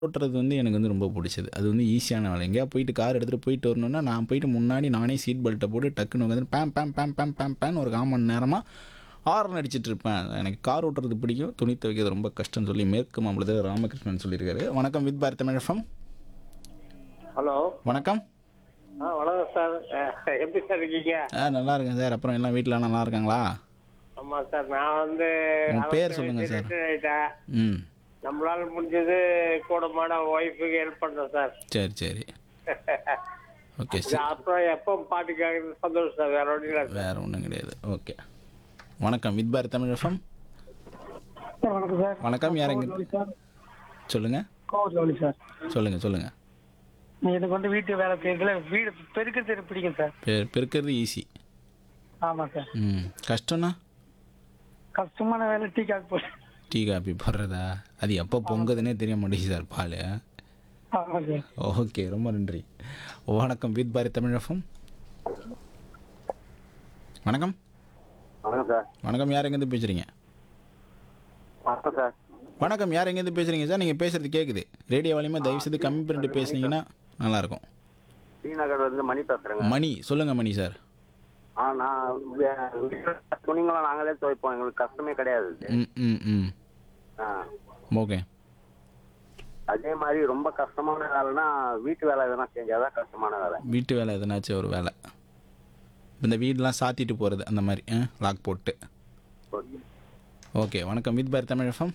ஓட்டுறது வந்து எனக்கு வந்து ரொம்ப பிடிச்சது அது வந்து ஈஸியான வேலை எங்கேயா போயிட்டு கார் எடுத்துகிட்டு போயிட்டு வரணும்னா நான் போயிட்டு முன்னாடி நானே சீட் பெல்ட்டை போட்டு டக்குன்னு உட்காந்து பேம் பேம் பேம் பேம் பேம் பேம் ஒரு கால் மணி நேரமாக ஹார்ன் அடிச்சிட்டு இருப்பேன் எனக்கு கார் ஓட்டுறது பிடிக்கும் துணி துவைக்கிறது ரொம்ப கஷ்டம்னு சொல்லி மேற்கு மாம்பலத்தில் ராமகிருஷ்ணன் சொல்லியிருக்காரு வணக்கம் வித் பாரத் தமிழகம் ஹலோ வணக்கம் ஆ வணக்கம் சார் அஹ், எப்படி சார் இருக்கீங்க ஆ நல்லா இருக்கேன் சார் அப்புறம் எல்லாம் வீட்டில் நல்லா இருக்காங்களா ஆமா சார் நான் வந்து உங்க பேர் அவசர சொல்லுங்க வயசுல சார். retire ஆயிட்டேன் ம் நம்மளால முடிஞ்சது கூட மாட ஒய்ஃபுக்கு ஹெல்ப் பண்றேன் சார் சரி சரி ஓகே இது சார் அப்புறம் எப்போ பாட்டு கேட்கறது சந்தோஷம் சார் வேற ஒன்றும் இல்லை வேற ஒன்றும் கிடையாது ஓகே வணக்கம் வித் பாரத் தமிழகம் சார் வணக்கம் சார் வணக்கம் யாருங்க கோவில் சார் சொல்லுங்கள் கோவில் ஜவுளி சார் சொல்லுங்கள் சொல்லுங்கள் எனக்கு வந்து வீட்டு வேலை செய்யறதுல வீடு பெருக்கிறது பிடிக்கும் சார் பெ பெருக்கிறது ஈஸி ஆமாம் சார் ம் கஷ்டம்னா கஷ்டமான வேலை டீ காஃபி போட்டு டீ காபி போடுறதா அது எப்போ பொங்குதுன்னே தெரிய மாட்டேங்குது சார் பால் ஆமாம் சார் ஓகே ரொம்ப நன்றி வணக்கம் வித் பாரத் தமிழகம் வணக்கம் வணக்கம் சார் வணக்கம் யார் எங்கேருந்து பேசுகிறீங்க வணக்கம் சார் வணக்கம் யார் எங்கேருந்து பேசுகிறீங்க சார் நீங்கள் பேசுகிறது கேட்குது ரேடியோ வாலியமாக தயவு செய்து கம்மி பண்ணிட்டு பேசுனீங்கன்னா நல்லாயிருக்கும் ஸ்ரீநகர் வந்து மணி பேசுறேங்க மணி சொல்லுங்கள் மணி சார் ஆ நான் துணிங்களாம் நாங்களே துவைப்போம் எங்களுக்கு கஷ்டமே கிடையாது ம் ம் ம் ஆ ஓகே அதே மாதிரி ரொம்ப கஷ்டமான வேலைனா வீட்டு வேலை எதனா செஞ்சாதான் கஷ்டமான வேலை வீட்டு வேலை எதனாச்சும் ஒரு வேலை இந்த வீடெலாம் சாத்திட்டு போகிறது அந்த மாதிரி லாக் போட்டு ஓகே வணக்கம் வித் பாரத் தமிழகம்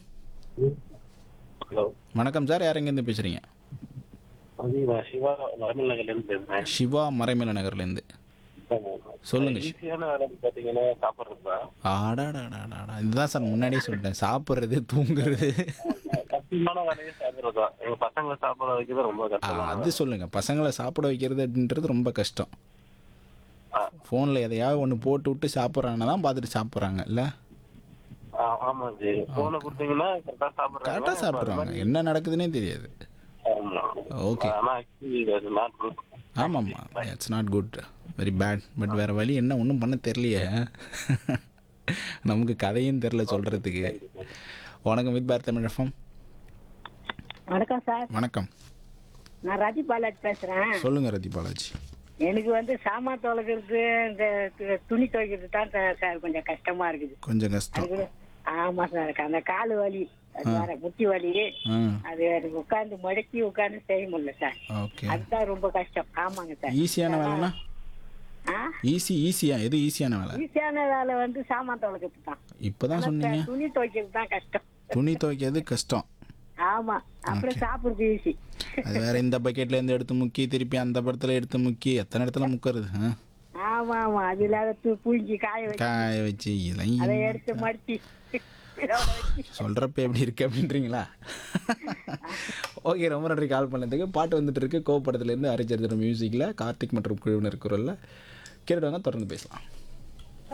ஹலோ வணக்கம் சார் யார் எங்கேருந்து பேசுகிறீங்க அது நான் சிவா வரமல் நகர்லேருந்து பேசுறேன் சிவா மறைமலை நகர்லேருந்து சொல்லுங்க ஷி- ஈஸியான வேலை பார்த்தீங்கன்னா சாப்பிட்றது தான் ஆடாடாடாடாடா இதுதான் சார் முன்னாடியே சொல்லிட்டேன் சாப்பிட்றது தூங்குறது கஷ்டமான வேலையே சாப்பிட்றது தான் எங்கள் பசங்களை சாப்பிட வைக்கிறது ரொம்ப ஆ, கஷ்டம் அது சொல்லுங்கள் பசங்களை சாப்பிட வைக்கிறது அப்படின்றது ரொம்ப கஷ்டம் ஆ. ஃபோனில் எதையாவது ஒன்று போட்டு விட்டு சாப்பிட்றாங்கன்னா தான் பார்த்துட்டு சாப்பிட்றாங்க இல்லை ஆமாம் ஜி ஃபோனை கொடுத்தீங்கன்னா கரெக்டாக சாப்பிட்றாங்க கரெக்டாக சாப்பிட்றாங்க என்ன நடக்குதுன்னே தெரியாது ஓகே ஆனால் ஆக்சுவலி நாட் குட் ஆமாம்மா it's not good very bad but வேறு வழி என்ன ஒன்றும் பண்ண தெரியலையே நமக்கு கதையும் தெரில சொல்கிறதுக்கு வணக்கம் வித் பாரத் தமிழகம் வணக்கம் சார் வணக்கம் நான் ரதி பாலாஜி பேசுறேன் சொல்லுங்கள் ரதி பாலாஜி எனக்கு வந்து சாமான் துவைக்கிறது இந்த து- துணி துவைக்கிறது தான் சார் சார் கொஞ்சம் கஷ்டமா இருக்குது கொஞ்சம் கஷ்டம் அதுக்கு ஆமா சார் அந்த கால் வலி அது வேற முட்டி வலி ஆ அது எனக்கு உட்காந்து மடக்கி உட்காந்து செய்ய முடியல சார் ஓகே அதுதான் ரொம்ப கஷ்டம் ஆமாங்க சார் ஈஸியான வேலைனா ஆ ஈஸி ஈஸியா எது ஈஸியான வேலை ஈஸியான வேலை வந்து சாமான் துவைக்கிறது தான் இப்போ தான் ஆனா சொன்னீங்க சார், துணி துவைக்கிறது தான் கஷ்டம் துணி துவைக்கிறது கஷ்டம் ஆமா அப்புறம் சாப்பிடுறது ஈஸி அது வேற இந்த பக்கெட்ல இருந்து எடுத்து முக்கி திருப்பி அந்த படத்துல எடுத்து முக்கி எத்தனை இடத்துல முக்கிறது ஆ? ஆமா ஆமா அது இல்லாத தூ- புழிஞ்சு காய வச்சு காய வச்சு அதை இதெல்லாம் எடுத்து மடிச்சு இதோட வச்சு சொல்கிறப்ப எப்படி இருக்கு அப்படின்றீங்களா ஓகே ரொம்ப நன்றி கால் பண்ணதுக்கு பாட்டு வந்துட்டு இருக்கு கோவப்படத்துலேருந்து அரிச்சரித்திர மியூசிக்கில் கார்த்திக் மற்றும் குழுவினர் குரலில் கேட்டுவாங்க தொடர்ந்து பேசலாம்